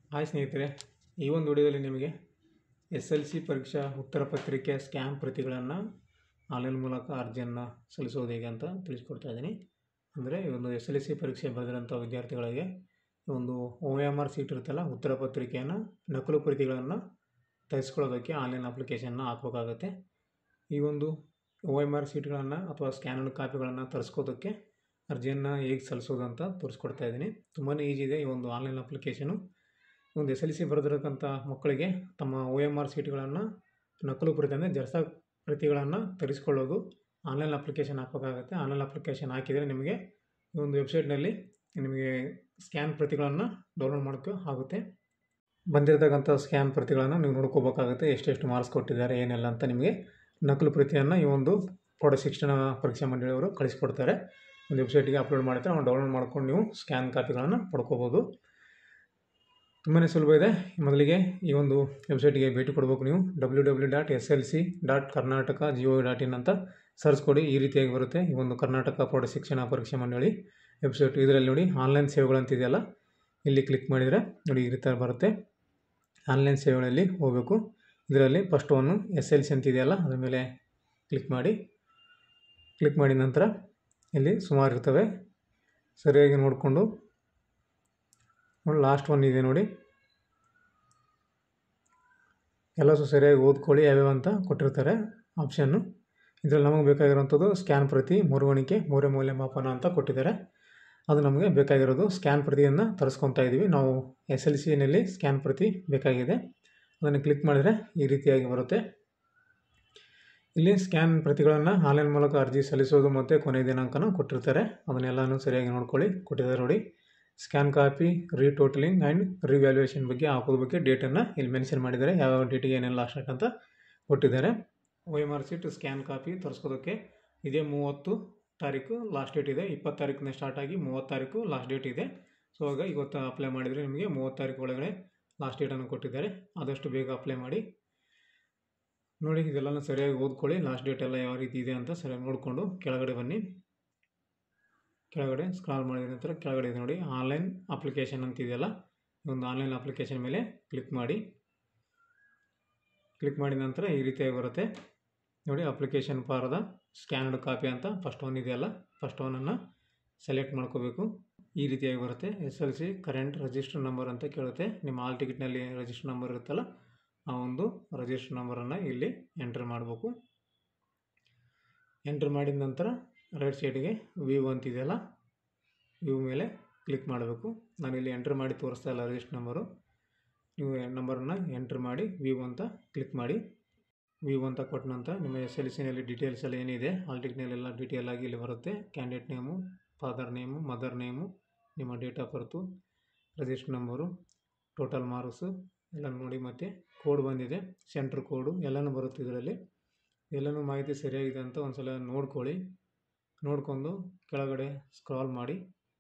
hi ಸ್ನೇಹಿತರೆ ಈ ಒಂದು ವಿಡಿಯೋದಲ್ಲಿ ನಿಮಗೆ ಎಸ್ ಎಲ್ ಸಿ ಪರೀಕ್ಷಾ ಉತ್ತರ ಪತ್ರಿಕೆ ಸ್ಕ್ಯಾಮ್ ಪ್ರತಿಗಳನ್ನು ಆನ್ಲೈನ್ ಮೂಲಕ ಅರ್ಜಿಯನ್ನು ಸಲ್ಲಿಸೋದು ಹೇಗೆ ಅಂತ ತಿಳಿಸ್ಕೊಡ್ತಾ ಇದ್ದೀನಿ ಅಂದರೆ ಈ ಒಂದು ಎಸ್ ಎಲ್ ಸಿ ಪರೀಕ್ಷೆ ಬರೆದಿರೋಂಥ ವಿದ್ಯಾರ್ಥಿಗಳಿಗೆ ಈ ಒಂದು ಒ ಎಮ್ ಆರ್ ಸೀಟ್ ಇರುತ್ತಲ್ಲ ಉತ್ತರ ಪತ್ರಿಕೆಯನ್ನು ನಕಲು ಪ್ರತಿಗಳನ್ನು ತೆಗೆಸ್ಕೊಳ್ಳೋದಕ್ಕೆ ಆನ್ಲೈನ್ ಅಪ್ಲಿಕೇಶನ್ನ ಹಾಕಬೇಕಾಗತ್ತೆ ಈ ಒಂದು ಒ ಎಮ್ ಆರ್ ಸೀಟ್ಗಳನ್ನು ಅಥವಾ ಸ್ಕ್ಯಾನರ್ಡ್ ಕಾಪಿಗಳನ್ನು ತರಿಸ್ಕೋದಕ್ಕೆ ಅರ್ಜಿಯನ್ನು ಹೇಗೆ ಸಲ್ಲಿಸೋದು ಅಂತ ತೋರಿಸ್ಕೊಡ್ತಾ ಇದ್ದೀನಿ ತುಂಬಾ ಈಜಿ ಇದೆ ಈ ಒಂದು ಆನ್ಲೈನ್ ಅಪ್ಲಿಕೇಶನು ಒಂದು ಎಸ್ ಎಲ್ ಸಿ ಬರೆದಿರತಕ್ಕಂಥ ಮಕ್ಕಳಿಗೆ ತಮ್ಮ ಒ ಎಮ್ ಆರ್ ಸೀಟ್ಗಳನ್ನು ನಕಲು ಪ್ರತಿ ಅಂದರೆ ಜರ್ಸ ಪ್ರತಿಗಳನ್ನು ತರಿಸ್ಕೊಳ್ಳೋದು ಆನ್ಲೈನ್ ಅಪ್ಲಿಕೇಶನ್ ಹಾಕಬೇಕಾಗುತ್ತೆ ಆನ್ಲೈನ್ ಅಪ್ಲಿಕೇಶನ್ ಹಾಕಿದರೆ ನಿಮಗೆ ಈ ಒಂದು ವೆಬ್ಸೈಟ್ನಲ್ಲಿ ನಿಮಗೆ ಸ್ಕ್ಯಾನ್ ಪ್ರತಿಗಳನ್ನು ಡೌನ್ಲೋಡ್ ಮಾಡೋಕ್ಕೆ ಆಗುತ್ತೆ ಬಂದಿರತಕ್ಕಂಥ ಸ್ಕ್ಯಾನ್ ಪ್ರತಿಗಳನ್ನು ನೀವು ನೋಡ್ಕೋಬೇಕಾಗುತ್ತೆ ಎಷ್ಟೆಷ್ಟು ಮಾರ್ಕ್ಸ್ ಕೊಟ್ಟಿದ್ದಾರೆ ಏನೆಲ್ಲ ಅಂತ ನಿಮಗೆ ನಕಲು ಪ್ರತಿಯನ್ನು ಈ ಒಂದು ಪ್ರೌಢ ಶಿಕ್ಷಣ ಪರೀಕ್ಷಾ ಮಂಡಳಿಯವರು ಕಳಿಸ್ಕೊಡ್ತಾರೆ ಒಂದು ವೆಬ್ಸೈಟಿಗೆ ಅಪ್ಲೋಡ್ ಮಾಡಿದ್ರೆ ನಾವು ಡೌನ್ಲೋಡ್ ಮಾಡ್ಕೊಂಡು ನೀವು ಸ್ಕ್ಯಾನ್ ಕಾಪಿಗಳನ್ನು ಪಡ್ಕೋಬೋದು ತುಂಬಾ ಸುಲಭ ಇದೆ ಮೊದಲಿಗೆ ಈ ಒಂದು ವೆಬ್ಸೈಟಿಗೆ ಭೇಟಿ ಕೊಡಬೇಕು ನೀವು W W dot S L C dot Karnataka G O dot in ಅಂತ ಸರ್ಚ್ ಕೊಡಿ ಈ ರೀತಿಯಾಗಿ ಬರುತ್ತೆ ಈ ಒಂದು ಕರ್ನಾಟಕ ಪ್ರೌಢ ಶಿಕ್ಷಣ ಪರೀಕ್ಷಾ ಮಂಡಳಿ ವೆಬ್ಸೈಟ್ ಇದರಲ್ಲಿ ನೋಡಿ ಆನ್ಲೈನ್ ಸೇವೆಗಳಂತಿದೆಯಲ್ಲ ಇಲ್ಲಿ ಕ್ಲಿಕ್ ಮಾಡಿದರೆ ನೋಡಿ ಈ ರೀತಿ ಬರುತ್ತೆ ಆನ್ಲೈನ್ ಸೇವೆಗಳಲ್ಲಿ ಹೋಗಬೇಕು ಇದರಲ್ಲಿ first one S L C ಅಂತಿದೆಯಲ್ಲ ಅದ್ರ ಮೇಲೆ ಕ್ಲಿಕ್ ಮಾಡಿ ಕ್ಲಿಕ್ ಮಾಡಿದ ನಂತರ ಇಲ್ಲಿ ಸುಮಾರು ಇರ್ತವೆ ಸರಿಯಾಗಿ ನೋಡಿಕೊಂಡು ನೋಡಿ ಲಾಸ್ಟ್ ಒನ್ ಇದೆ ನೋಡಿ ಎಲ್ಲ ಸಹ ಸರಿಯಾಗಿ ಓದ್ಕೊಳ್ಳಿ ಯಾವ್ಯಾವ ಅಂತ ಕೊಟ್ಟಿರ್ತಾರೆ ಆಪ್ಷನ್ನು ಇದರಲ್ಲಿ ನಮಗೆ ಬೇಕಾಗಿರೋಂಥದ್ದು ಸ್ಕ್ಯಾನ್ ಪ್ರತಿ ಮರುವಣಿಕೆ ಮೂರೇ ಮೌಲ್ಯಮಾಪನ ಅಂತ ಕೊಟ್ಟಿದ್ದಾರೆ ಅದು ನಮಗೆ ಬೇಕಾಗಿರೋದು ಸ್ಕ್ಯಾನ್ ಪ್ರತಿಯನ್ನು ತರಿಸ್ಕೊತಾ ಇದ್ದೀವಿ ನಾವು ಎಸ್ ಎಲ್ ಸಿನಲ್ಲಿ ಸ್ಕ್ಯಾನ್ ಪ್ರತಿ ಬೇಕಾಗಿದೆ ಅದನ್ನು ಕ್ಲಿಕ್ ಮಾಡಿದರೆ ಈ ರೀತಿಯಾಗಿ ಬರುತ್ತೆ ಇಲ್ಲಿ ಸ್ಕ್ಯಾನ್ ಪ್ರತಿಗಳನ್ನು ಆನ್ಲೈನ್ ಮೂಲಕ ಅರ್ಜಿ ಸಲ್ಲಿಸೋದು ಮತ್ತು ಕೊನೆಯ ದಿನಾಂಕನ ಕೊಟ್ಟಿರ್ತಾರೆ ಅದನ್ನೆಲ್ಲನೂ ಸರಿಯಾಗಿ ನೋಡ್ಕೊಳ್ಳಿ ಕೊಟ್ಟಿದ್ದಾರೆ ನೋಡಿ scan copy retotalling and revaluation ಬಗ್ಗೆ ಹಾಕೋದು ಬಗ್ಗೆ ಡೇಟನ್ನು ಇಲ್ಲಿ ಮೆನ್ಷನ್ ಮಾಡಿದ್ದಾರೆ ಯಾವ್ಯಾವ ಡೇಟಿಗೆ ಏನೆಲ್ಲ ಲಾಸ್ಟ್ ಅಂತ ಕೊಟ್ಟಿದ್ದಾರೆ O M R sheet scan copy ತರಿಸ್ಕೋದಕ್ಕೆ ಇದೇ ಮೂವತ್ತು ತಾರೀಕು ಲಾಸ್ಟ್ ಡೇಟ್ ಇದೆ ಇಪ್ಪತ್ತು ತಾರೀಕಿನ ಸ್ಟಾರ್ಟ್ ಆಗಿ ಮೂವತ್ತು ತಾರೀಕು ಲಾಸ್ಟ್ ಡೇಟ್ ಇದೆ ಸೊ ಆಗ ಇವತ್ತು ಅಪ್ಲೈ ಮಾಡಿದರೆ ನಿಮಗೆ ಮೂವತ್ತು ತಾರೀಕು ಒಳಗಡೆ ಲಾಸ್ಟ್ ಡೇಟನ್ನು ಕೊಟ್ಟಿದ್ದಾರೆ ಆದಷ್ಟು ಬೇಗ ಅಪ್ಲೈ ಮಾಡಿ ನೋಡಿ ಇದೆಲ್ಲನೂ ಸರಿಯಾಗಿ ಓದ್ಕೊಳ್ಳಿ ಲಾಸ್ಟ್ ಡೇಟ್ ಎಲ್ಲ ಯಾವ ರೀತಿ ಇದೆ ಅಂತ ಸರಿಯಾಗಿ ನೋಡಿಕೊಂಡು ಕೆಳಗಡೆ ಬನ್ನಿ ಕೆಳಗಡೆ ಸ್ಕ್ರಾಲ್ ಮಾಡಿದ ನಂತರ ಕೆಳಗಡೆ ಇದೆ ನೋಡಿ ಆನ್ಲೈನ್ ಅಪ್ಲಿಕೇಶನ್ ಅಂತಿದೆಯಲ್ಲ ಈ ಒಂದು ಆನ್ಲೈನ್ ಅಪ್ಲಿಕೇಶನ್ ಮೇಲೆ ಕ್ಲಿಕ್ ಮಾಡಿ ಕ್ಲಿಕ್ ಮಾಡಿದ ನಂತರ ಈ ರೀತಿಯಾಗಿ ಬರುತ್ತೆ ನೋಡಿ ಅಪ್ಲಿಕೇಶನ್ ಫಾರದ ಸ್ಕ್ಯಾನ್ಡ್ ಕಾಪಿ ಅಂತ ಫಸ್ಟ್ ಒನ್ ಇದೆಯಲ್ಲ ಫಸ್ಟ್ ಒನ್ನನ್ನು ಸೆಲೆಕ್ಟ್ ಮಾಡ್ಕೋಬೇಕು ಈ ರೀತಿಯಾಗಿ ಬರುತ್ತೆ S L C current register number ಅಂತ ಕೇಳುತ್ತೆ ನಿಮ್ಮ ಆಲ್ ಟಿಕೆಟ್ನಲ್ಲಿ ರಿಜಿಸ್ಟರ್ ನಂಬರ್ ಇರುತ್ತಲ್ಲ ಆ ಒಂದು ರಿಜಿಸ್ಟರ್ ನಂಬರನ್ನು ಇಲ್ಲಿ ಎಂಟ್ರ್ ಮಾಡಬೇಕು ಎಂಟ್ರ್ ಮಾಡಿದ ನಂತರ ರೈಟ್ ಸೈಡಿಗೆ ವ್ಯೂ ಅಂತಿದೆಯಲ್ಲ ವ್ಯೂ ಮೇಲೆ ಕ್ಲಿಕ್ ಮಾಡಬೇಕು ನಾನಿಲ್ಲಿ ಎಂಟ್ರ್ ಮಾಡಿ ತೋರಿಸ್ತಾ ಇಲ್ಲ ರಿಜಿಸ್ಟರ್ ನಂಬರು ನೀವು ನಂಬರನ್ನು ಎಂಟ್ರ್ ಮಾಡಿ ವ್ಯೂ ಅಂತ ಕ್ಲಿಕ್ ಮಾಡಿ ವ್ಯೂ ಅಂತ ಕೊಟ್ಟ ನಂತರ ನಿಮ್ಮ ಎಸ್ ಎಲ್ ಸಿನಲ್ಲಿ ಡೀಟೇಲ್ಸ್ ಎಲ್ಲ ಏನಿದೆ ಆಲ್ ಟಿಕೆಟ್ನಲ್ಲೆಲ್ಲ ಡೀಟೇಲ್ ಆಗಿ ಇಲ್ಲಿ ಬರುತ್ತೆ candidate name father name mother name ನಿಮ್ಮ date of birth register number total marks ಎಲ್ಲ ನೋಡಿ ಮತ್ತು ಕೋಡ್ ಬಂದಿದೆ ಸೆಂಟ್ರ್ ಕೋಡು ಎಲ್ಲನೂ ಬರುತ್ತೆ ಇದರಲ್ಲಿ ಎಲ್ಲನೂ ಮಾಹಿತಿ ಸರಿಯಾಗಿದೆ ಅಂತ ಒಂದು ಸಲ ನೋಡ್ಕೊಳ್ಳಿ ನೋಡಿಕೊಂಡು ಕೆಳಗಡೆ ಸ್ಕ್ರಾಲ್ ಮಾಡಿ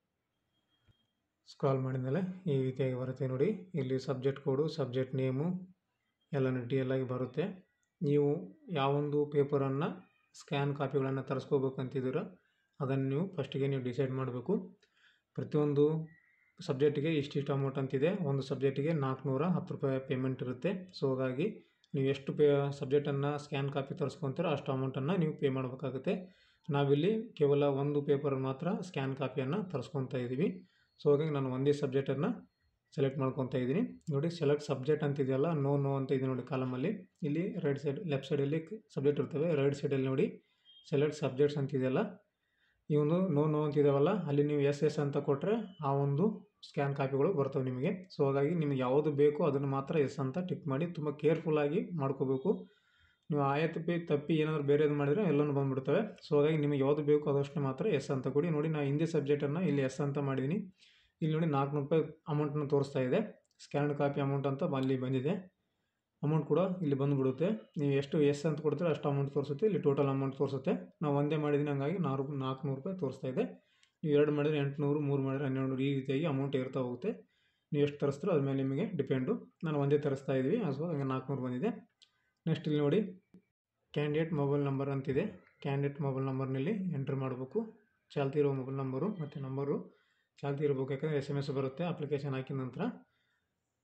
ಸ್ಕ್ರಾಲ್ ಮಾಡಿದ್ಮೇಲೆ ಈ ರೀತಿಯಾಗಿ ಬರುತ್ತೆ ನೋಡಿ ಇಲ್ಲಿ ಸಬ್ಜೆಕ್ಟ್ ಕೋಡು ಸಬ್ಜೆಕ್ಟ್ ನೇಮು ಎಲ್ಲನೂ ಡಿಟೇಲ್ ಆಗಿ ಬರುತ್ತೆ ನೀವು ಯಾವೊಂದು ಪೇಪರನ್ನು ಸ್ಕ್ಯಾನ್ ಕಾಪಿಗಳನ್ನು ತರಿಸ್ಕೋಬೇಕಂತಿದ್ದೀರೋ ಅದನ್ನು ನೀವು ಫಸ್ಟಿಗೆ ನೀವು ಡಿಸೈಡ್ ಮಾಡಬೇಕು ಪ್ರತಿಯೊಂದು ಸಬ್ಜೆಕ್ಟಿಗೆ ಇಷ್ಟಿಷ್ಟು ಅಮೌಂಟ್ ಅಂತಿದೆ ಒಂದು ಸಬ್ಜೆಕ್ಟಿಗೆ ನಾಲ್ಕುನೂರ ಹತ್ತು ರೂಪಾಯಿ ಪೇಮೆಂಟ್ ಇರುತ್ತೆ ಸೊ ಹಾಗಾಗಿ ನೀವು ಎಷ್ಟು ಪೇ ಸಬ್ಜೆಕ್ಟನ್ನು ಸ್ಕ್ಯಾನ್ ಕಾಪಿ ತರಿಸ್ಕೊತೀರೋ ಅಷ್ಟು ಅಮೌಂಟನ್ನು ನೀವು ಪೇ ಮಾಡಬೇಕಾಗುತ್ತೆ ನಾವಿಲ್ಲಿ ಕೇವಲ ಒಂದು ಪೇಪರ್ ಮಾತ್ರ ಸ್ಕ್ಯಾನ್ ಕಾಪಿಯನ್ನು ತರಿಸ್ಕೊತಾ ಇದ್ದೀವಿ ಸೊ ಹಾಗಾಗಿ ನಾನು ಒಂದೇ ಸಬ್ಜೆಕ್ಟನ್ನು ಸೆಲೆಕ್ಟ್ ಮಾಡ್ಕೊತಾ ಇದ್ದೀನಿ ನೋಡಿ ಸೆಲೆಕ್ಟ್ ಸಬ್ಜೆಕ್ಟ್ ಅಂತಿದೆಯಲ್ಲ ನೋ ನೋ ಅಂತ ಇದೆ ನೋಡಿ ಕಾಲಮಲ್ಲಿ ಇಲ್ಲಿ ರೈಟ್ ಸೈಡ್ ಲೆಫ್ಟ್ ಸೈಡಲ್ಲಿ ಸಬ್ಜೆಕ್ಟ್ ಇರ್ತವೆ ರೈಟ್ ಸೈಡಲ್ಲಿ ನೋಡಿ ಸೆಲೆಕ್ಟ್ ಸಬ್ಜೆಕ್ಟ್ಸ್ ಅಂತಿದೆಯಲ್ಲ ಈ ಒಂದು ನೋ ನೋ ಅಂತಿದಾವಲ್ಲ ಅಲ್ಲಿ ನೀವು ಎಸ್ ಎಸ್ ಅಂತ ಕೊಟ್ಟರೆ ಆ ಒಂದು ಸ್ಕ್ಯಾನ್ ಕಾಪಿಗಳು ಬರ್ತವೆ ನಿಮಗೆ ಸೊ ಹಾಗಾಗಿ ನಿಮಗೆ ಯಾವುದು ಬೇಕೋ ಅದನ್ನು ಮಾತ್ರ ಎಸ್ ಅಂತ ಟಿಕ್ ಮಾಡಿ ತುಂಬ ಕೇರ್ಫುಲ್ಲಾಗಿ ಮಾಡ್ಕೋಬೇಕು ನೀವು ಆಯತಪ್ಪಿ ತಪ್ಪಿ ಏನಾದರೂ ಬೇರೆದು ಮಾಡಿದರೆ ಎಲ್ಲನೂ ಬಂದುಬಿಡ್ತವೆ ಸೊ ಹಾಗಾಗಿ ನಿಮಗೆ ಯಾವುದು ಬೇಕು ಅದಷ್ಟು ಮಾತ್ರ ಎಸ್ ಅಂತ ಕೊಡಿ ನೋಡಿ ನಾನು ಹಿಂದಿ ಸಬ್ಜೆಕ್ಟನ್ನು ಇಲ್ಲಿ ಎಸ್ ಅಂತ ಮಾಡಿದ್ದೀನಿ ಇಲ್ಲಿ ನೋಡಿ ನಾಲ್ಕುನೂರು ರೂಪಾಯಿ ಅಮೌಂಟನ್ನು ತೋರಿಸ್ತಾ ಇದೆ ಸ್ಕ್ಯಾನ್ಡ್ ಕಾಪಿ ಅಮೌಂಟ್ ಅಂತ ಅಲ್ಲಿ ಬಂದಿದೆ ಅಮೌಂಟ್ ಕೂಡ ಇಲ್ಲಿ ಬಂದುಬಿಡುತ್ತೆ ನೀವು ಎಷ್ಟು ಎಸ್ ಅಂತ ಕೊಡ್ತೀರೋ ಅಷ್ಟು ಅಮೌಂಟ್ ತೋರಿಸುತ್ತೆ ಇಲ್ಲಿ ಟೋಟಲ್ ಅಮೌಂಟ್ ತೋರಿಸುತ್ತೆ ನಾವು ಒಂದೇ ಮಾಡಿದ್ದೀನಿ ಹಂಗಾಗಿ ನಾಲ್ಕು ನಾಲ್ಕುನೂರು ರೂಪಾಯಿ ತೋರಿಸ್ತಾ ಇದೆ ನೀವು ಎರಡು ಮಾಡಿದರೆ ಎಂಟುನೂರು ಮೂರು ಮಾಡಿದರೆ ಹನ್ನೆರಡು ನೂರು ಈ ರೀತಿಯಾಗಿ ಅಮೌಂಟ್ ಏರ್ತಾ ಹೋಗುತ್ತೆ ನೀವು ಎಷ್ಟು ತರಿಸ್ತೀರೋ ಅದ್ರ ಮೇಲೆ ನಿಮಗೆ ಡಿಪೆಂಡು ನಾನು ಒಂದೇ ತರಿಸ್ತಾ ಇದ್ದೀವಿ ಸೊ ಹಂಗೆ ನಾಲ್ಕುನೂರು ಬಂದಿದೆ ನೆಕ್ಸ್ಟ್ ಇಲ್ಲಿ ನೋಡಿ ಕ್ಯಾಂಡಿಡೇಟ್ ಮೊಬೈಲ್ ನಂಬರ್ ಅಂತಿದೆ ಕ್ಯಾಂಡಿಡೇಟ್ ಮೊಬೈಲ್ ನಂಬರ್ನಲ್ಲಿ ಎಂಟ್ರ್ ಮಾಡಬೇಕು ಚಾಲ್ತಿ ಇರೋ ಮೊಬೈಲ್ ನಂಬರು ಮತ್ತು ನಂಬರು ಚಾಲ್ತಿ ಇರಬೇಕು ಯಾಕಂದರೆ ಎಸ್ ಎಮ್ ಎಸ್ ಬರುತ್ತೆ ಅಪ್ಲಿಕೇಶನ್ ಹಾಕಿದ ನಂತರ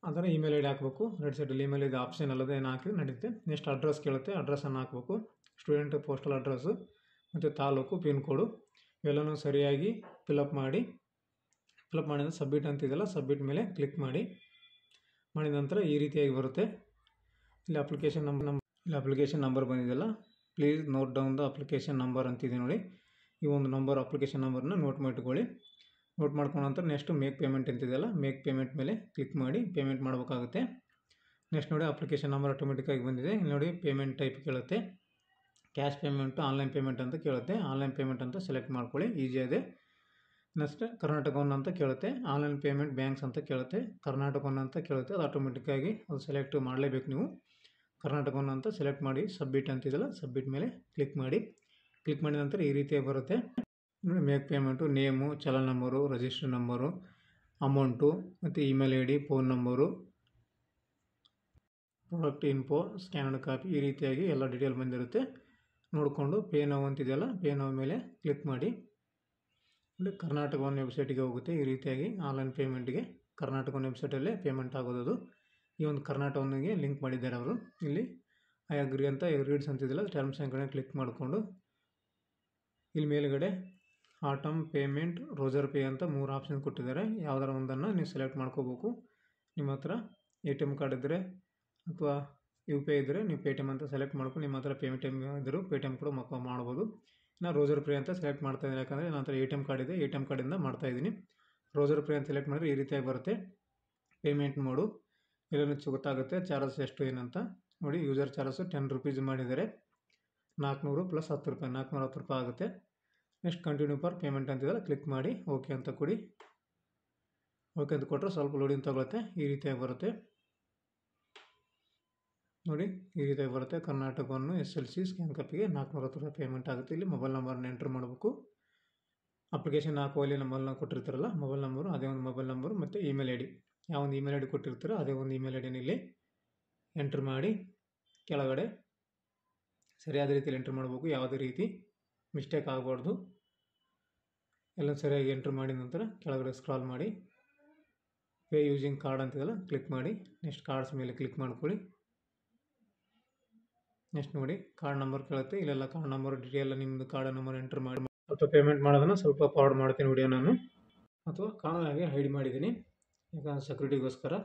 ಅದರ ಇಮೇಲ್ ಐ ಡಿ ಹಾಕಬೇಕು ರೈಟ್ ಸೈಡಲ್ಲಿ ಇಮೇಲ್ ಐಡಿ ಆಪ್ಷನ್ ಅಲ್ಲದೆ ಏನು ಹಾಕಿದ್ರೆ ನಡೆಯುತ್ತೆ ನೆಕ್ಸ್ಟ್ ಅಡ್ರೆಸ್ ಕೇಳುತ್ತೆ ಅಡ್ರೆಸ್ಸನ್ನು ಹಾಕಬೇಕು ಸ್ಟೂಡೆಂಟ್ ಪೋಸ್ಟಲ್ ಅಡ್ರೆಸ್ಸು ಮತ್ತು ತಾಲೂಕು ಪಿನ್ ಕೋಡು ಇವೆಲ್ಲನೂ ಸರಿಯಾಗಿ ಫಿಲಪ್ ಮಾಡಿ ಫಿಲಪ್ ಮಾಡಿದ ಸಬ್ಮಿಟ್ ಅಂತಿದೆಯಲ್ಲ ಸಬ್ಮಿಟ್ ಮೇಲೆ ಕ್ಲಿಕ್ ಮಾಡಿ ಮಾಡಿದ ನಂತರ ಈ ರೀತಿಯಾಗಿ ಬರುತ್ತೆ ಇಲ್ಲಿ ಅಪ್ಲಿಕೇಶನ್ ನಂಬರ್ ನಮ್ ಇಲ್ಲಿ ಅಪ್ಲಿಕೇಶನ್ ನಂಬರ್ ಬಂದಿದೆಯಲ್ಲ please note down the application number ಅಂತಿದೆ ನೋಡಿ ಈ ಒಂದು ನಂಬರ್ ಅಪ್ಲಿಕೇಶನ್ ನಂಬರ್ನ ನೋಟ್ ಮಾಡಿಟ್ಕೊಳ್ಳಿ ನೋಟ್ ಮಾಡ್ಕೊಂಡ ನಂತರ ನೆಕ್ಸ್ಟ್ ಮೇಕ್ ಪೇಮೆಂಟ್ ಅಂತಿದೆಯಲ್ಲ ಮೇಕ್ ಪೇಮೆಂಟ್ ಮೇಲೆ ಕ್ಲಿಕ್ ಮಾಡಿ ಪೇಮೆಂಟ್ ಮಾಡಬೇಕಾಗುತ್ತೆ ನೆಕ್ಸ್ಟ್ ನೋಡಿ ಅಪ್ಲಿಕೇಶನ್ ನಂಬರ್ ಆಟೋಮೆಟಿಕ್ಕಾಗಿ ಬಂದಿದೆ ಇಲ್ಲಿ ನೋಡಿ ಪೇಮೆಂಟ್ ಟೈಪ್ ಕೇಳುತ್ತೆ ಕ್ಯಾಶ್ ಪೇಮೆಂಟು ಆನ್ಲೈನ್ ಪೇಮೆಂಟ್ ಅಂತ ಕೇಳುತ್ತೆ ಆನ್ಲೈನ್ ಪೇಮೆಂಟ್ ಅಂತ ಸೆಲೆಕ್ಟ್ ಮಾಡ್ಕೊಳ್ಳಿ ಈಸಿ ಇದೆ ನೆಕ್ಸ್ಟ್ ಕರ್ನಾಟಕ ಒನ್ ಅಂತ ಕೇಳುತ್ತೆ ಆನ್ಲೈನ್ ಪೇಮೆಂಟ್ ಬ್ಯಾಂಕ್ಸ್ ಅಂತ ಕೇಳುತ್ತೆ ಕರ್ನಾಟಕ ಒನ್ ಅಂತ ಕೇಳುತ್ತೆ ಅದು ಆಟೋಮೆಟಿಕ್ಕಾಗಿ ಅದು ಸೆಲೆಕ್ಟ್ ಮಾಡಲೇಬೇಕು ನೀವು ಕರ್ನಾಟಕ ಒನ್ ಅಂತ ಸೆಲೆಕ್ಟ್ ಮಾಡಿ ಸಬ್ಮಿಟ್ ಅಂತಿದೆಯಲ್ಲ ಸಬ್ಮಿಟ್ ಮೇಲೆ ಕ್ಲಿಕ್ ಮಾಡಿ ಕ್ಲಿಕ್ ಮಾಡಿದ ನಂತರ ಈ ರೀತಿಯಾಗಿ ಬರುತ್ತೆ ನೋಡಿ make payment name challan number register number amount ಮತ್ತು email I D phone number product info scanned copy ಈ ರೀತಿಯಾಗಿ ಎಲ್ಲ ಡೀಟೇಲ್ ಬಂದಿರುತ್ತೆ ನೋಡಿಕೊಂಡು ಪೇ ನಾವು ಅಂತಿದೆಯಲ್ಲ ಪೇ ನಾವು ಮೇಲೆ ಕ್ಲಿಕ್ ಮಾಡಿ ನೋಡಿ ಕರ್ನಾಟಕ ಒನ್ ವೆಬ್ಸೈಟಿಗೆ ಹೋಗುತ್ತೆ ಈ ರೀತಿಯಾಗಿ ಆನ್ಲೈನ್ ಪೇಮೆಂಟ್ಗೆ ಕರ್ನಾಟಕ ಒನ್ ವೆಬ್ಸೈಟಲ್ಲೇ ಪೇಮೆಂಟ್ ಆಗೋದು ಈ ಒಂದು ಕರ್ನಾಟಕ ಒನ್ಗೆ ಲಿಂಕ್ ಮಾಡಿದ್ದಾರೆ ಅವರು ಇಲ್ಲಿ ಐ ಅಗ್ರಿ ಅಂತ ರೀಡ್ಸ್ ಅಂತಿದೆಯಲ್ಲ ಟರ್ಮ್ಸ್ ಆ್ಯಂಡ್ ಕಡೆ ಕ್ಲಿಕ್ ಮಾಡಿಕೊಂಡು ಇಲ್ಲಿ ಮೇಲುಗಡೆ ಆಟಮ್ ಪೇಮೆಂಟ್ ರೋಜರ್ ಪೇ ಅಂತ ಮೂರು ಆಪ್ಷನ್ ಕೊಟ್ಟಿದ್ದಾರೆ ಯಾವುದರ ಒಂದನ್ನು ನೀವು ಸೆಲೆಕ್ಟ್ ಮಾಡ್ಕೋಬೇಕು ನಿಮ್ಮ ಹತ್ರ ಎ ಟಿ ಎಮ್ ಕಾರ್ಡ್ ಇದ್ದರೆ ಅಥವಾ ಯು ಪಿ ಐ ಇದ್ದರೆ ನೀವು ಪೇ ಟಿ ಎಮ್ ಅಂತ ಸೆಲೆಕ್ಟ್ ಮಾಡ್ಕೊಂಡು ನಿಮ್ಮ ಹತ್ರ ಪೇಮೆಂಟ್ ಎಮ್ ಇದ್ದರೂ ಪೇ ಟಿ ಎಮ್ ಕೂಡ ಮಕ್ಕ ಮಾಡ್ಬೋದು ನಾನು ರೋಜರ್ ಪೇ ಅಂತ ಸೆಲೆಕ್ಟ್ ಮಾಡ್ತಾ ಇದ್ದೀನಿ ಯಾಕಂದರೆ ನನ್ನ ಹತ್ರ ಎ ಟಿ ಎಮ್ ಕಾರ್ಡ್ ಇದೆ ಎ ಟಿ ಎಮ್ ಕಾರ್ಡಿಂದ ಮಾಡ್ತಾಯಿದ್ದೀನಿ ರೋಜರ್ ಪೇ ಅಂತ ಸೆಲೆಕ್ಟ್ ಮಾಡಿದ್ರೆ ಈ ರೀತಿಯಾಗಿ ಬರುತ್ತೆ ಪೇಮೆಂಟ್ ಮೋಡು ಎಲ್ಲನೂ ಗೊತ್ತಾಗುತ್ತೆ ಚಾರ್ಜಸ್ ಎಷ್ಟು ಏನಂತ ನೋಡಿ ಯೂಸರ್ ಚಾರ್ಜಸ್ಸು ಟೆನ್ ರುಪೀಸ್ ಮಾಡಿದ್ದಾರೆ ನಾಲ್ಕುನೂರು ಪ್ಲಸ್ ಹತ್ತು ರೂಪಾಯಿ ನಾಲ್ಕುನೂರ ಹತ್ತು ರೂಪಾಯಿ ಆಗುತ್ತೆ ನೆಕ್ಸ್ಟ್ ಕಂಟಿನ್ಯೂ ಫಾರ್ ಪೇಮೆಂಟ್ ಅಂತಿದೆಲ್ಲ ಕ್ಲಿಕ್ ಮಾಡಿ ಓಕೆ ಅಂತ ಕೊಡಿ ಓಕೆ ಅಂತ ಕೊಟ್ಟರೆ ಸ್ವಲ್ಪ ಲೋಡಿಂಗ್ ತಗೊಳುತ್ತೆ ಈ ರೀತಿಯಾಗಿ ಬರುತ್ತೆ ನೋಡಿ ಈ ರೀತಿಯಾಗಿ ಬರುತ್ತೆ ಕರ್ನಾಟಕವನ್ನು ಎಸ್ ಎಲ್ ಸಿ ಸ್ಕ್ಯಾನ್ ಕಾಪಿಗೆ ನಾಲ್ಕುನೂರ ಹತ್ತು ರೂಪಾಯಿ ಪೇಮೆಂಟ್ ಆಗುತ್ತೆ ಇಲ್ಲಿ ಮೊಬೈಲ್ ನಂಬರ್ನ ಎಂಟ್ರ್ ಮಾಡಬೇಕು ಅಪ್ಲಿಕೇಶನ್ ಹಾಕುವಲ್ಲಿ ಮೊಬೈಲ್ನ ಕೊಟ್ಟಿರ್ತಾರಲ್ಲ ಮೊಬೈಲ್ ನಂಬರು ಅದೇ ಒಂದು ಮೊಬೈಲ್ ನಂಬರು ಮತ್ತು ಇಮೇಲ್ ಐ ಡಿ ಯಾವ ಒಂದು ಇಮೇಲ್ ಐ ಡಿ ಕೊಟ್ಟಿರ್ತೀರೋ ಅದೇ ಒಂದು ಇಮೇಲ್ ಐ ಡಿನ ಇಲ್ಲಿ ಎಂಟ್ರ್ ಮಾಡಿ ಕೆಳಗಡೆ ಸರಿಯಾದ ರೀತಿಯಲ್ಲಿ ಎಂಟ್ರ್ ಮಾಡಬೇಕು ಯಾವುದೇ ರೀತಿ ಮಿಸ್ಟೇಕ್ ಆಗಬಾರ್ದು ಎಲ್ಲ ಸರಿಯಾಗಿ ಎಂಟ್ರ್ ಮಾಡಿದ ನಂತರ ಕೆಳಗಡೆ ಸ್ಕ್ರಾಲ್ ಮಾಡಿ ಪೇ ಯೂಸಿಂಗ್ ಕಾರ್ಡ್ ಅಂತಿದೆಲ್ಲ ಕ್ಲಿಕ್ ಮಾಡಿ ನೆಕ್ಸ್ಟ್ ಕಾರ್ಡ್ಸ್ ಮೇಲೆ ಕ್ಲಿಕ್ ಮಾಡ್ಕೊಳ್ಳಿ ನೆಕ್ಸ್ಟ್ ನೋಡಿ ಕಾರ್ಡ್ ನಂಬರ್ ಕೇಳುತ್ತೆ ಇಲ್ಲೆಲ್ಲ ಕಾರ್ಡ್ ನಂಬರ್ ಡೀಟೇಲ್ ನಿಮ್ಮದು ಕಾರ್ಡ್ ನಂಬರ್ ಎಂಟ್ರ್ ಮಾಡಿ ಅಥವಾ ಪೇಮೆಂಟ್ ಮಾಡೋದನ್ನು ಸ್ವಲ್ಪ ಫಾರ್ವರ್ಡ್ ಮಾಡ್ತೀನಿ ವಿಡಿಯೋ ನಾನು ಅಥವಾ ಕಾಣದಾಗೆ ಹೈಡ್ ಮಾಡಿದ್ದೀನಿ ಯಾಕಂದ್ರೆ ಸೆಕ್ಯೂರಿಟಿಗೋಸ್ಕರ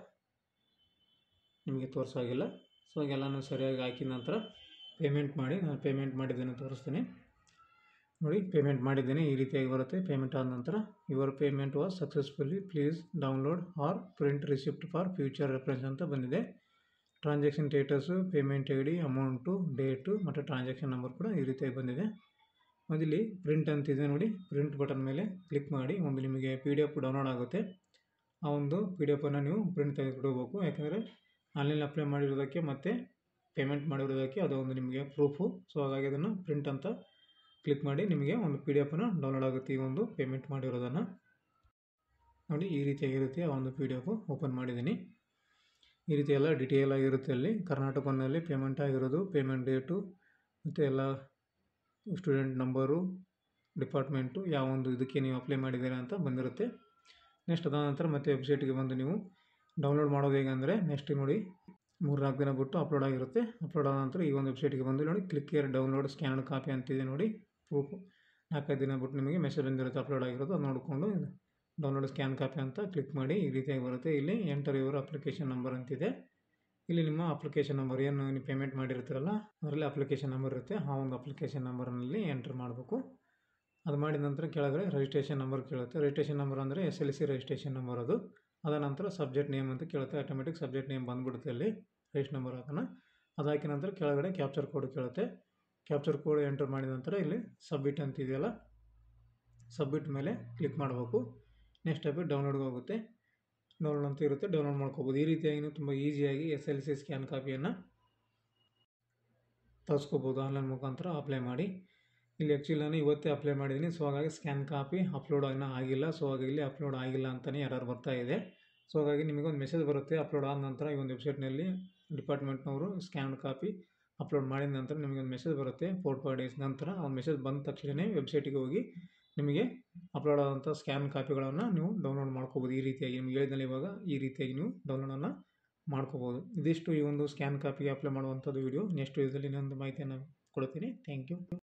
ನಿಮಗೆ ತೋರಿಸೋಗಿಲ್ಲ ಸೊ ಎಲ್ಲನೂ ಸರಿಯಾಗಿ ಹಾಕಿದ ನಂತರ ಪೇಮೆಂಟ್ ಮಾಡಿ ನಾನು ಪೇಮೆಂಟ್ ಮಾಡಿದ್ದೇನೆ ತೋರಿಸ್ತೀನಿ ನೋಡಿ ಪೇಮೆಂಟ್ ಮಾಡಿದ್ದೇನೆ ಈ ರೀತಿಯಾಗಿ ಬರುತ್ತೆ ಪೇಮೆಂಟ್ ಆದ ನಂತರ your payment was successfully please download or print receipt for future reference ಅಂತ ಬಂದಿದೆ transaction status payment I D amount date ಮತ್ತು ಟ್ರಾನ್ಸಾಕ್ಷನ್ ನಂಬರ್ ಕೂಡ ಈ ರೀತಿಯಾಗಿ ಬಂದಿದೆ ಮೊದಲಿ ಪ್ರಿಂಟ್ ಅಂತಿದೆ ನೋಡಿ ಪ್ರಿಂಟ್ ಬಟನ್ ಮೇಲೆ ಕ್ಲಿಕ್ ಮಾಡಿ ಒಂದು ನಿಮಗೆ ಪಿ ಡಿ ಎಫ್ ಡೌನ್ಲೋಡ್ ಆಗುತ್ತೆ ಆ ಒಂದು ಪಿ ಡಿ ಎಫನ್ನು ನೀವು ಪ್ರಿಂಟ್ ತೆಗೆದುಕೊಡಬೇಕು ಯಾಕಂದರೆ ಆನ್ಲೈನ್ ಅಪ್ಲೈ ಮಾಡಿರೋದಕ್ಕೆ ಮತ್ತು ಪೇಮೆಂಟ್ ಮಾಡಿರೋದಕ್ಕೆ ಅದು ಒಂದು ನಿಮಗೆ ಪ್ರೂಫು ಸೊ ಹಾಗಾಗಿ ಅದನ್ನು ಪ್ರಿಂಟ್ ಅಂತ ಕ್ಲಿಕ್ ಮಾಡಿ ನಿಮಗೆ ಒಂದು ಪಿ ಡಿ ಎಫನ್ನು ಡೌನ್ಲೋಡ್ ಆಗುತ್ತೆ ಈ ಒಂದು ಪೇಮೆಂಟ್ ಮಾಡಿರೋದನ್ನು ನೋಡಿ ಈ ರೀತಿಯಾಗಿರುತ್ತೆ ಆ ಒಂದು ಪಿ ಡಿ ಎಫು ಓಪನ್ ಮಾಡಿದ್ದೀನಿ ಈ ರೀತಿ ಎಲ್ಲ ಡಿಟೇಲ್ ಆಗಿರುತ್ತೆ ಅಲ್ಲಿ ಕರ್ನಾಟಕನಲ್ಲಿ ಪೇಮೆಂಟ್ ಆಗಿರೋದು ಪೇಮೆಂಟ್ ಡೇಟು ಮತ್ತು ಎಲ್ಲ ಸ್ಟೂಡೆಂಟ್ ನಂಬರು ಡಿಪಾರ್ಟ್ಮೆಂಟು ಯಾವ ಒಂದು ಇದಕ್ಕೆ ನೀವು ಅಪ್ಲೈ ಮಾಡಿದ್ದೀರಾ ಅಂತ ಬಂದಿರುತ್ತೆ ನೆಕ್ಸ್ಟ್ ಅದಾದ ನಂತರ ಮತ್ತೆ ವೆಬ್ಸೈಟ್ಗೆ ಬಂದು ನೀವು ಡೌನ್ಲೋಡ್ ಮಾಡೋದು ಹೇಗೆ ಅಂದರೆ ನೆಕ್ಸ್ಟ್ ನೋಡಿ ಮೂರು ನಾಲ್ಕು ದಿನ ಬಿಟ್ಟು ಅಪ್ಲೋಡ್ ಆಗಿರುತ್ತೆ ಅಪ್ಲೋಡ್ ಆದ ನಂತರ ಈ ಒಂದು ವೆಬ್ಸೈಟ್ಗೆ ಬಂದು ನೋಡಿ click here download scanned copy ಅಂತಿದೆ ನೋಡಿ ಪ್ರೂಫ್ ನಾಲ್ಕೈದು ದಿನ ಬಿಟ್ಟು ನಿಮಗೆ ಮೆಸೇಜ್ ಬಂದಿರುತ್ತೆ ಅಪ್ಲೋಡ್ ಆಗಿರೋದು ಅದು ನೋಡಿಕೊಂಡು ಡೌನ್ಲೋಡ್ ಸ್ಕ್ಯಾನ್ ಕಾಪಿ ಅಂತ ಕ್ಲಿಕ್ ಮಾಡಿ ಈ ರೀತಿಯಾಗಿ ಬರುತ್ತೆ ಇಲ್ಲಿ ಎಂಟರ್ ಯುವರ್ ಅಪ್ಲಿಕೇಶನ್ ನಂಬರ್ ಅಂತಿದೆ ಇಲ್ಲಿ ನಿಮ್ಮ ಅಪ್ಲಿಕೇಶನ್ ನಂಬರ್ ಏನು ನೀವು ಪೇಮೆಂಟ್ ಮಾಡಿರ್ತೀರಲ್ಲ ಅದರಲ್ಲಿ ಅಪ್ಲಿಕೇಶನ್ ನಂಬರ್ ಇರುತ್ತೆ ಆ ಒಂದು ಅಪ್ಲಿಕೇಶನ್ ನಂಬರ್ನಲ್ಲಿ ಎಂಟ್ರ್ ಮಾಡಬೇಕು ಅದು ಮಾಡಿದ ನಂತರ ಕೆಳಗಡೆ ರಿಜಿಸ್ಟ್ರೇಷನ್ ನಂಬರ್ ಕೇಳುತ್ತೆ ರಿಜಿಸ್ಟ್ರೇಷನ್ ನಂಬರ್ ಅಂದರೆ S L C registration number ಅದು ಅದ ನಂತರ ಸಬ್ಜೆಕ್ಟ್ ನೇಮ್ ಅಂತ ಕೇಳುತ್ತೆ ಆಟೋಮೆಟಿಕ್ ಸಬ್ಜೆಕ್ಟ್ ನೇಮ್ ಬಂದ್ಬಿಡುತ್ತೆ ಅಲ್ಲಿ ರಿಜಿಸ್ಟ್ ನಂಬರ್ ಹಾಕೋಣ ಅದು ಹಾಕಿದ ನಂತರ ಕೆಳಗಡೆ ಕ್ಯಾಪ್ಚರ್ ಕೋಡ್ ಕೇಳುತ್ತೆ ಕ್ಯಾಪ್ಚರ್ ಕೋಡ್ ಎಂಟರ್ ಮಾಡಿದ ನಂತರ ಇಲ್ಲಿ ಸಬ್ಮಿಟ್ ಅಂತ ಇದೆಯಲ್ಲ ಸಬ್ಮಿಟ್ ಮೇಲೆ ಕ್ಲಿಕ್ ಮಾಡಬೇಕು ನೆಕ್ಸ್ಟ್ ಸ್ಟೆಪ್ ಡೌನ್ಲೋಡ್ಗೆ ಹೋಗುತ್ತೆ ಡೌನ್ಲೋಡ್ ಅಂತ ಇರುತ್ತೆ ಡೌನ್ಲೋಡ್ ಮಾಡ್ಕೋಬೋದು ಈ ರೀತಿಯಾಗಿ ನೀವು ತುಂಬ ಈಸಿಯಾಗಿ ಎಸ್ ಎಲ್ ಸಿ ಸ್ಕ್ಯಾನ್ ಕಾಪಿಯನ್ನು ತರಿಸ್ಕೋಬೋದು ಆನ್ಲೈನ್ ಮುಖಾಂತರ ಅಪ್ಲೈ ಮಾಡಿ ಇಲ್ಲಿ ಆ್ಯಕ್ಚುಲಿ ನಾನು ಇವತ್ತೇ ಅಪ್ಲೈ ಮಾಡಿದ್ದೀನಿ ಸೊ ಹಾಗಾಗಿ ಸ್ಕ್ಯಾನ್ ಕಾಪಿ ಅಪ್ಲೋಡ್ ಇನ್ನೂ ಆಗಿಲ್ಲ ಸೊ ಹಾಗಾಗಿ ಇಲ್ಲಿ ಅಪ್ಲೋಡ್ ಆಗಿಲ್ಲ ಅಂತಲೇ ಯಾರು ಬರ್ತಾ ಇದೆ ಸೊ ಹಾಗಾಗಿ ನಿಮಗೊಂದು ಮೆಸೇಜ್ ಬರುತ್ತೆ ಅಪ್ಲೋಡ್ ಆದ ನಂತರ ಈ ಒಂದು ವೆಬ್ಸೈಟ್ನಲ್ಲಿ ಡಿಪಾರ್ಟ್ಮೆಂಟ್ನವರು ಸ್ಕ್ಯಾನ್ ಕಾಪಿ ಅಪ್ಲೋಡ್ ಮಾಡಿದ ನಂತರ ನಿಮಗೆ ಒಂದು ಮೆಸೇಜ್ ಬರುತ್ತೆ ಫೋರ್ ಫೈವ್ ಡೇಸ್ ನಂತರ ಆ ಮೆಸೇಜ್ ಬಂದ ತಕ್ಷಣ ವೆಬ್ಸೈಟಿಗೆ ಹೋಗಿ ನಿಮಗೆ ಅಪ್ಲೋಡ್ ಆದಂಥ ಸ್ಕ್ಯಾನ್ ಕಾಪಿಗಳನ್ನು ನೀವು ಡೌನ್ಲೋಡ್ ಮಾಡ್ಕೋಬೋದು ಈ ರೀತಿಯಾಗಿ ನಿಮ್ಗೆ ಹೇಳಿದ್ನಲ್ಲ ಇವಾಗ ಈ ರೀತಿಯಾಗಿ ನೀವು ಡೌನ್ಲೋಡನ್ನು ಮಾಡ್ಕೋಬೋದು ಇದಿಷ್ಟು ಈ ಒಂದು ಸ್ಕ್ಯಾನ್ ಕಾಪಿಗೆ ಅಪ್ಲೈ ಮಾಡುವಂಥದ್ದು ವಿಡಿಯೋ ನೆಕ್ಸ್ಟ್ ವಿಡಿಯೋದಲ್ಲಿ ಇನ್ನೊಂದು ಮಾಹಿತಿಯನ್ನು ಕೊಡ್ತೀನಿ ಥ್ಯಾಂಕ್ ಯು